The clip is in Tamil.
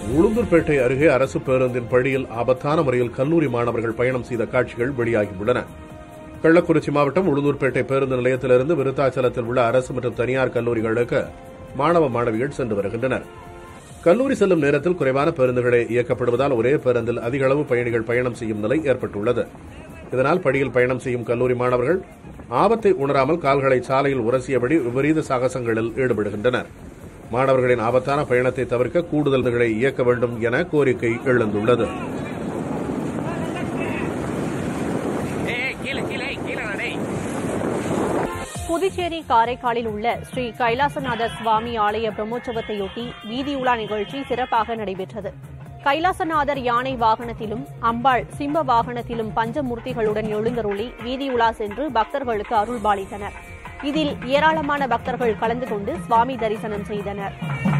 உளுந்தூர்பேட்டை அருகே அரசு பேருந்தின் படியில் ஆபத்தான முறையில் கல்லூரி மாணவர்கள் பயணம் செய்த காட்சிகள் வெளியாகியுள்ளன கள்ளக்குறிச்சி மாவட்டம் உளுந்தூர்பேட்டை பேருந்து நிலையத்திலிருந்து விருத்தாச்சலத்தில் உள்ள அரசு மற்றும் தனியார் கல்லூரிகளுக்கு மாணவ மாணவிகள் சென்று வருகின்றனர் கல்லூரி செல்லும் நேரத்தில் குறைவான பேருந்துகளே இயக்கப்படுவதால் ஒரே பேருந்தில் அதிக அளவு பயணிகள் பயணம் செய்யும் நிலை ஏற்பட்டுள்ளது இதனால் படியில் பயணம் செய்யும் கல்லூரி மாணவர்கள் ஆபத்தை உணராமல் கால்களை சாலையில் உரசியபடி விபரீத சாகசங்களில் ஈடுபடுகின்றனர் மாணவர்களின் ஆபத்தான பயணத்தை தவிர்க்க கூடுதல்களை இயக்க வேண்டும் என கோரிக்கை எழுந்துள்ளது ஏய் கீழே கீழே கீழே டேய் புதுச்சேரி காரைக்காலில் உள்ள ஸ்ரீ கைலாசநாதர் சுவாமி ஆலய பிரம்மோற்சவத்தையொட்டி வீதி உலா நிகழ்ச்சி சிறப்பாக நடைபெற்றது கைலாசநாதர் யானை வாகனத்திலும் அம்பாள் சிம்ம வாகனத்திலும் பஞ்சமூர்த்திகளுடன் எழுந்தருளி வீதி உலா சென்று பக்தர்களுக்கு அருள்பாலித்தனர் இதில் ஏராளமான பக்தர்கள் கலந்து கொண்டு சுவாமி தரிசனம் செய்தனர்